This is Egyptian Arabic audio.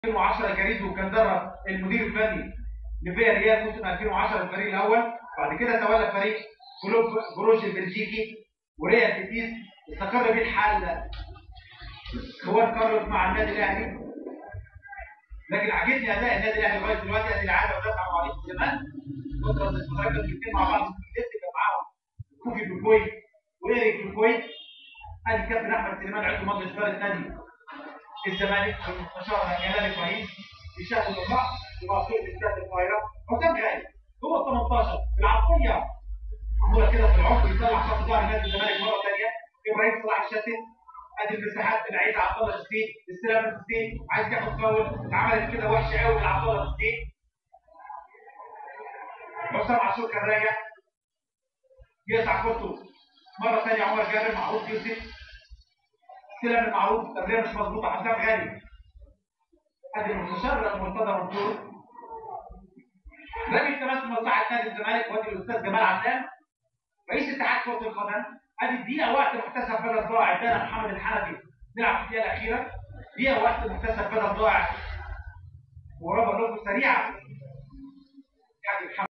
2010 كاريزو وكان درب المدير الفني لفيا ريال موسم 2010 الفريق الاول بعد كده تولى فريق كلوب بروج البلجيكي وريال بيتيس استقر بيه الحال هو قرر مع النادي الاهلي لكن عجبني اداء النادي الاهلي لغايه دلوقتي ادي العاده ودافع عليه زمان فتره الفترات الاثنين مع بعض كان معاهم كوفي بالكويت وايريك بالكويت ادي الكابتن احمد سليمان عضو مجلس اداره نادي الزمالك والمستشار جلال ابراهيم بيشاهدوا اللقاء بمعصوره استاد القاهره حسام غالي هو ال 18 العطيه معموله كده في العمق يطلع خط ظهر نادي الزمالك مره ثانيه ابراهيم صلاح الشاتم ادي المساحات اللي عايز عبد الله السيد استلام السيد عايز ياخد فاول اتعملت كده وحشه قوي من عبد الله السيد حسام عاشور كان راجع يقطع كورته مره ثانيه عمر جابر معروف يوسف استلام المعروف تمريره مش مظبوطه حسام غالي ادي المتشرف مرتضى منصور رمي التماس مصلحه نادي الزمالك وادي الاستاذ جمال عدنان رئيس اتحاد كره القدم ادي الدقيقه وقت محتسب بدل ضاع ادانا محمد الحنفي نلعب في الدقيقه الاخيره دقيقه وقت محتسب بدل ضاع وربع لوكو سريعه حاج محمد